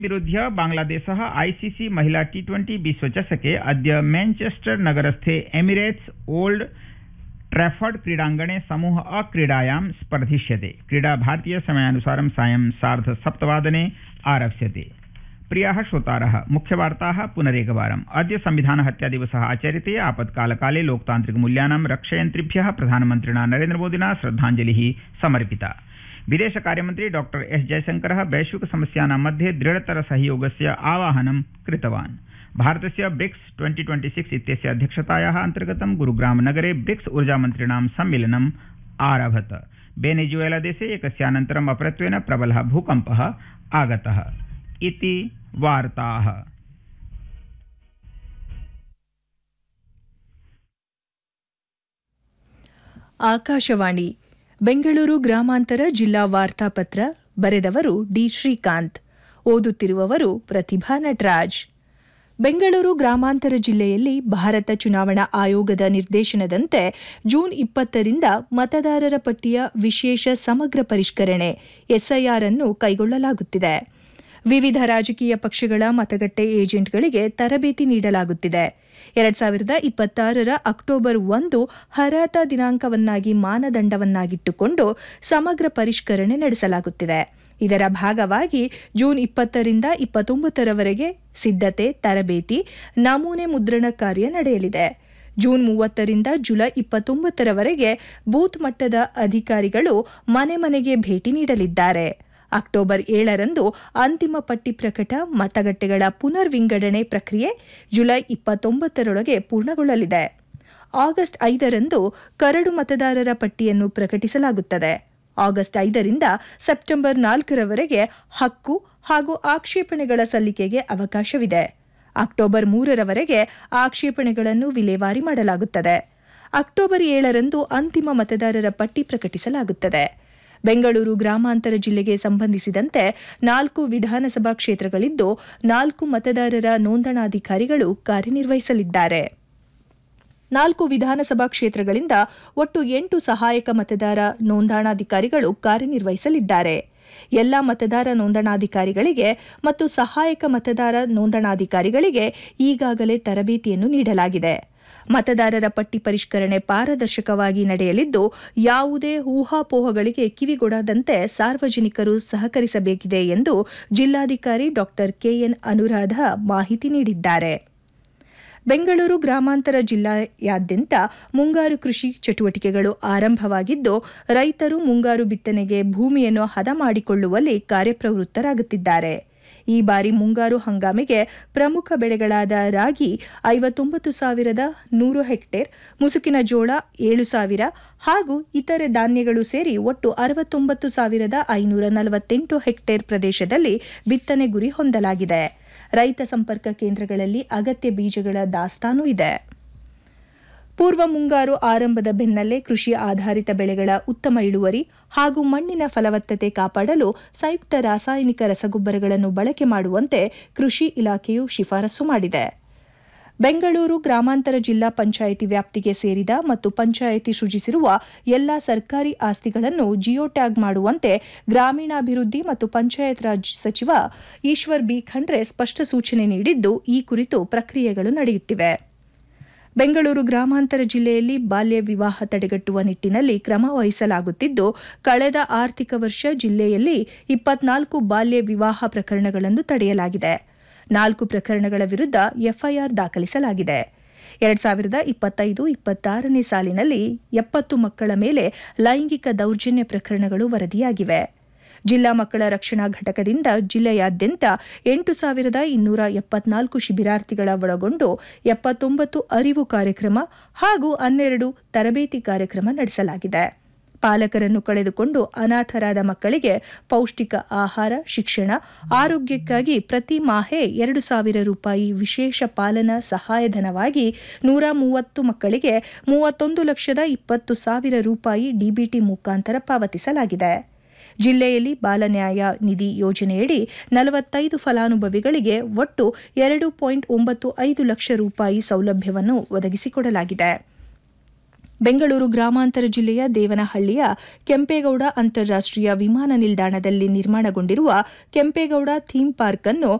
विरुध्य बांग्लादेशः आईसीसी महिला टी ट्वेंटी विश्वचषके अद्य मैञ्चेस्टर नगरस्थे एमिरेट्स ओल्ड ट्रैफर्ड क्रीडाङ्गणे समूह अ क्रीडायां स्पर्धिष्यते क्रीडा भारतीय समयानुसारं सायं सार्धसप्तवादने आरप्स्यते प्रियाः श्रोतारः मुख्यवार्ताः पुनरेकवारम् अद्य संविधानहत्यादिवसः आचर्यते आपत्कालकाले लोकतान्त्रिकमूल्यानां रक्षयन्त्रिभ्यः प्रधानमन्त्रिणा नरेन्द्रमोदिना श्रद्धाञ्जलिः समर्पिता विदेशकार्यमन्त्री डॉ एस जयशङ्करः वैश्विक समस्यानां मध्ये दृढतर सहयोगस्य आवाहनं कृतवान् भारतस्य ब्रिक्स ट्वेंटी ट्वेंटी सिक्स इत्यस्य अध्यक्षतायाः अन्तर्गतं गुरुग्राम नगरे ब्रिक्स ऊर्जामन्त्रिणां सम्मेलनम् आरभत वेनेजुएला देशे एकस्यानन्तरम् अपरत्वेन प्रबलः भूकम्पः आगतः इति वार्ताः ಆಕಾಶವಾಣಿ ಬೆಂಗಳೂರು ಗ್ರಾಮಾಂತರ ಜಿಲ್ಲಾ ವಾರ್ತಾಪತ್ರ ಬರೆದವರು ಡಿ ಶ್ರೀಕಾಂತ್ ಓದುತ್ತಿರುವವರು ಪ್ರತಿಭಾ ನಟರಾಜ್ ಬೆಂಗಳೂರು ಗ್ರಾಮಾಂತರ ಜಿಲ್ಲೆಯಲ್ಲಿ ಭಾರತ ಚುನಾವಣಾ ಆಯೋಗದ ನಿರ್ದೇಶನದಂತೆ ಜೂನ್ ಇಪ್ಪತ್ತರಿಂದ ಮತದಾರರ ಪಟ್ಟಿಯ ವಿಶೇಷ ಸಮಗ್ರ ಪರಿಷ್ಕರಣೆ ಎಸ್ಐಆರ್ ಅನ್ನು ಕೈಗೊಳ್ಳಲಾಗುತ್ತಿದೆ ವಿವಿಧ ರಾಜಕೀಯ ಪಕ್ಷಗಳ ಮತಗಟ್ಟೆ ಏಜೆಂಟ್ಗಳಿಗೆ ತರಬೇತಿ ನೀಡಲಾಗುತ್ತಿದೆ ಎರಡ್ ಸಾವಿರದ ಇಪ್ಪತ್ತಾರರ ಅಕ್ಟೋಬರ್ ಒಂದು ಹರಾತ ದಿನಾಂಕವನ್ನಾಗಿ ಮಾನದಂಡವನ್ನಾಗಿಟ್ಟುಕೊಂಡು ಸಮಗ್ರ ಪರಿಷ್ಕರಣೆ ನಡೆಸಲಾಗುತ್ತಿದೆ ಇದರ ಭಾಗವಾಗಿ ಜೂನ್ ಇಪ್ಪತ್ತರಿಂದ ಇಪ್ಪತ್ತೊಂಬತ್ತರವರೆಗೆ ಸಿದ್ಧತೆ ತರಬೇತಿ ನಮೂನೆ ಮುದ್ರಣ ಕಾರ್ಯ ನಡೆಯಲಿದೆ ಜೂನ್ ಮೂವತ್ತರಿಂದ ಜುಲೈ ಇಪ್ಪತ್ತೊಂಬತ್ತರವರೆಗೆ ಬೂತ್ ಮಟ್ಟದ ಅಧಿಕಾರಿಗಳು ಮನೆ ಮನೆಗೆ ಭೇಟಿ ನೀಡಲಿದ್ದಾರೆ ಅಕ್ಟೋಬರ್ ಏಳರಂದು ಅಂತಿಮ ಪಟ್ಟಿ ಪ್ರಕಟ ಮತಗಟ್ಟೆಗಳ ಪುನರ್ ವಿಂಗಡಣೆ ಪ್ರಕ್ರಿಯೆ ಜುಲೈ ಇಪ್ಪತ್ತೊಂಬತ್ತರೊಳಗೆ ಪೂರ್ಣಗೊಳ್ಳಲಿದೆ ಆಗಸ್ಟ್ ಐದರಂದು ಕರಡು ಮತದಾರರ ಪಟ್ಟಿಯನ್ನು ಪ್ರಕಟಿಸಲಾಗುತ್ತದೆ ಆಗಸ್ಟ್ ಐದರಿಂದ ಸೆಪ್ಟೆಂಬರ್ ನಾಲ್ಕರವರೆಗೆ ಹಕ್ಕು ಹಾಗೂ ಆಕ್ಷೇಪಣೆಗಳ ಸಲ್ಲಿಕೆಗೆ ಅವಕಾಶವಿದೆ ಅಕ್ಟೋಬರ್ ಮೂರರವರೆಗೆ ಆಕ್ಷೇಪಣೆಗಳನ್ನು ವಿಲೇವಾರಿ ಮಾಡಲಾಗುತ್ತದೆ ಅಕ್ಟೋಬರ್ ಏಳರಂದು ಅಂತಿಮ ಮತದಾರರ ಪಟ್ಟಿ ಪ್ರಕಟಿಸಲಾಗುತ್ತದೆ ಬೆಂಗಳೂರು ಗ್ರಾಮಾಂತರ ಜಿಲ್ಲೆಗೆ ಸಂಬಂಧಿಸಿದಂತೆ ನಾಲ್ಕು ವಿಧಾನಸಭಾ ಕ್ಷೇತ್ರಗಳಿದ್ದು ನಾಲ್ಕು ಮತದಾರರ ನೋಂದಣಾಧಿಕಾರಿಗಳು ಕಾರ್ಯನಿರ್ವಹಿಸಲಿದ್ದಾರೆ ನಾಲ್ಕು ವಿಧಾನಸಭಾ ಕ್ಷೇತ್ರಗಳಿಂದ ಒಟ್ಟು ಎಂಟು ಸಹಾಯಕ ಮತದಾರ ನೋಂದಣಾಧಿಕಾರಿಗಳು ಕಾರ್ಯನಿರ್ವಹಿಸಲಿದ್ದಾರೆ ಎಲ್ಲ ಮತದಾರ ನೋಂದಣಾಧಿಕಾರಿಗಳಿಗೆ ಮತ್ತು ಸಹಾಯಕ ಮತದಾರ ನೋಂದಣಾಧಿಕಾರಿಗಳಿಗೆ ಈಗಾಗಲೇ ತರಬೇತಿಯನ್ನು ನೀಡಲಾಗಿದೆ ಮತದಾರರ ಪಟ್ಟಿ ಪರಿಷ್ಕರಣೆ ಪಾರದರ್ಶಕವಾಗಿ ನಡೆಯಲಿದ್ದು ಯಾವುದೇ ಊಹಾಪೋಹಗಳಿಗೆ ಕಿವಿಗೊಡದಂತೆ ಸಾರ್ವಜನಿಕರು ಸಹಕರಿಸಬೇಕಿದೆ ಎಂದು ಜಿಲ್ಲಾಧಿಕಾರಿ ಡಾ ಕೆಎನ್ ಅನುರಾಧ ಮಾಹಿತಿ ನೀಡಿದ್ದಾರೆ ಬೆಂಗಳೂರು ಗ್ರಾಮಾಂತರ ಜಿಲ್ಲೆಯಾದ್ಯಂತ ಮುಂಗಾರು ಕೃಷಿ ಚಟುವಟಿಕೆಗಳು ಆರಂಭವಾಗಿದ್ದು ರೈತರು ಮುಂಗಾರು ಬಿತ್ತನೆಗೆ ಭೂಮಿಯನ್ನು ಹದ ಮಾಡಿಕೊಳ್ಳುವಲ್ಲಿ ಕಾರ್ಯಪ್ರವೃತ್ತರಾಗುತ್ತಿದ್ದಾರೆ ಈ ಬಾರಿ ಮುಂಗಾರು ಹಂಗಾಮಿಗೆ ಪ್ರಮುಖ ಬೆಳೆಗಳಾದ ರಾಗಿ ಐವತ್ತೊಂಬತ್ತು ಸಾವಿರದ ನೂರು ಹೆಕ್ಟೇರ್ ಮುಸುಕಿನ ಜೋಳ ಏಳು ಸಾವಿರ ಹಾಗೂ ಇತರೆ ಧಾನ್ಯಗಳು ಸೇರಿ ಒಟ್ಟು ಅರವತ್ತೊಂಬತ್ತು ಸಾವಿರದ ಐನೂರ ನಲವತ್ತೆಂಟು ಹೆಕ್ಟೇರ್ ಪ್ರದೇಶದಲ್ಲಿ ಬಿತ್ತನೆ ಗುರಿ ಹೊಂದಲಾಗಿದೆ ರೈತ ಸಂಪರ್ಕ ಕೇಂದ್ರಗಳಲ್ಲಿ ಅಗತ್ಯ ಬೀಜಗಳ ದಾಸ್ತಾನು ಇದೆ ಪೂರ್ವ ಮುಂಗಾರು ಆರಂಭದ ಬೆನ್ನಲ್ಲೇ ಕೃಷಿ ಆಧಾರಿತ ಬೆಳೆಗಳ ಉತ್ತಮ ಇಳುವರಿ ಹಾಗೂ ಮಣ್ಣಿನ ಫಲವತ್ತತೆ ಕಾಪಾಡಲು ಸಂಯುಕ್ತ ರಾಸಾಯನಿಕ ರಸಗೊಬ್ಬರಗಳನ್ನು ಬಳಕೆ ಮಾಡುವಂತೆ ಕೃಷಿ ಇಲಾಖೆಯು ಶಿಫಾರಸು ಮಾಡಿದೆ ಬೆಂಗಳೂರು ಗ್ರಾಮಾಂತರ ಜಿಲ್ಲಾ ಪಂಚಾಯಿತಿ ವ್ಯಾಪ್ತಿಗೆ ಸೇರಿದ ಮತ್ತು ಪಂಚಾಯಿತಿ ಸೃಜಿಸಿರುವ ಎಲ್ಲಾ ಸರ್ಕಾರಿ ಆಸ್ತಿಗಳನ್ನು ಜಿಯೋ ಟ್ಯಾಗ್ ಮಾಡುವಂತೆ ಗ್ರಾಮೀಣಾಭಿವೃದ್ಧಿ ಮತ್ತು ಪಂಚಾಯತ್ ರಾಜ್ ಸಚಿವ ಈಶ್ವರ್ ಬಿ ಖಂಡ್ರೆ ಸ್ಪಷ್ಟ ಸೂಚನೆ ನೀಡಿದ್ದು ಈ ಕುರಿತು ಪ್ರಕ್ರಿಯೆಗಳು ನಡೆಯುತ್ತಿವೆ ಬೆಂಗಳೂರು ಗ್ರಾಮಾಂತರ ಜಿಲ್ಲೆಯಲ್ಲಿ ಬಾಲ್ಯ ವಿವಾಹ ತಡೆಗಟ್ಟುವ ನಿಟ್ಟಿನಲ್ಲಿ ಕ್ರಮ ವಹಿಸಲಾಗುತ್ತಿದ್ದು ಕಳೆದ ಆರ್ಥಿಕ ವರ್ಷ ಜಿಲ್ಲೆಯಲ್ಲಿ ಇಪ್ಪತ್ನಾಲ್ಕು ಬಾಲ್ಯ ವಿವಾಹ ಪ್ರಕರಣಗಳನ್ನು ತಡೆಯಲಾಗಿದೆ ನಾಲ್ಕು ಪ್ರಕರಣಗಳ ವಿರುದ್ಧ ಎಫ್ಐಆರ್ ದಾಖಲಿಸಲಾಗಿದೆ ಎರಡ್ ಸಾವಿರದ ಇಪ್ಪತ್ತೈದು ಇಪ್ಪತ್ತಾರನೇ ಸಾಲಿನಲ್ಲಿ ಎಪ್ಪತ್ತು ಮಕ್ಕಳ ಮೇಲೆ ಲೈಂಗಿಕ ದೌರ್ಜನ್ಯ ಪ್ರಕರಣಗಳು ವರದಿಯಾಗಿವೆ ಜಿಲ್ಲಾ ಮಕ್ಕಳ ರಕ್ಷಣಾ ಘಟಕದಿಂದ ಜಿಲ್ಲೆಯಾದ್ಯಂತ ಎಂಟು ಸಾವಿರದ ಇನ್ನೂರ ಎಪ್ಪತ್ನಾಲ್ಕು ಶಿಬಿರಾರ್ಥಿಗಳ ಒಳಗೊಂಡು ಎಪ್ಪತ್ತೊಂಬತ್ತು ಅರಿವು ಕಾರ್ಯಕ್ರಮ ಹಾಗೂ ಹನ್ನೆರಡು ತರಬೇತಿ ಕಾರ್ಯಕ್ರಮ ನಡೆಸಲಾಗಿದೆ ಪಾಲಕರನ್ನು ಕಳೆದುಕೊಂಡು ಅನಾಥರಾದ ಮಕ್ಕಳಿಗೆ ಪೌಷ್ಟಿಕ ಆಹಾರ ಶಿಕ್ಷಣ ಆರೋಗ್ಯಕ್ಕಾಗಿ ಪ್ರತಿ ಮಾಹೆ ಎರಡು ಸಾವಿರ ರೂಪಾಯಿ ವಿಶೇಷ ಪಾಲನಾ ಸಹಾಯಧನವಾಗಿ ನೂರ ಮೂವತ್ತು ಮಕ್ಕಳಿಗೆ ಮೂವತ್ತೊಂದು ಲಕ್ಷದ ಇಪ್ಪತ್ತು ಸಾವಿರ ರೂಪಾಯಿ ಡಿಬಿಟಿ ಮುಖಾಂತರ ಪಾವತಿಸಲಾಗಿದೆ ಜಿಲ್ಲೆಯಲ್ಲಿ ಬಾಲನ್ಯಾಯ ನಿಧಿ ಯೋಜನೆಯಡಿ ನಲವತ್ತೈದು ಫಲಾನುಭವಿಗಳಿಗೆ ಒಟ್ಟು ಎರಡು ಪಾಯಿಂಟ್ ಒಂಬತ್ತು ಐದು ಲಕ್ಷ ರೂಪಾಯಿ ಸೌಲಭ್ಯವನ್ನು ಒದಗಿಸಿಕೊಡಲಾಗಿದೆ ಬೆಂಗಳೂರು ಗ್ರಾಮಾಂತರ ಜಿಲ್ಲೆಯ ದೇವನಹಳ್ಳಿಯ ಕೆಂಪೇಗೌಡ ಅಂತಾರಾಷ್ಟೀಯ ವಿಮಾನ ನಿಲ್ದಾಣದಲ್ಲಿ ನಿರ್ಮಾಣಗೊಂಡಿರುವ ಕೆಂಪೇಗೌಡ ಥೀಮ್ ಪಾರ್ಕ್ ಅನ್ನು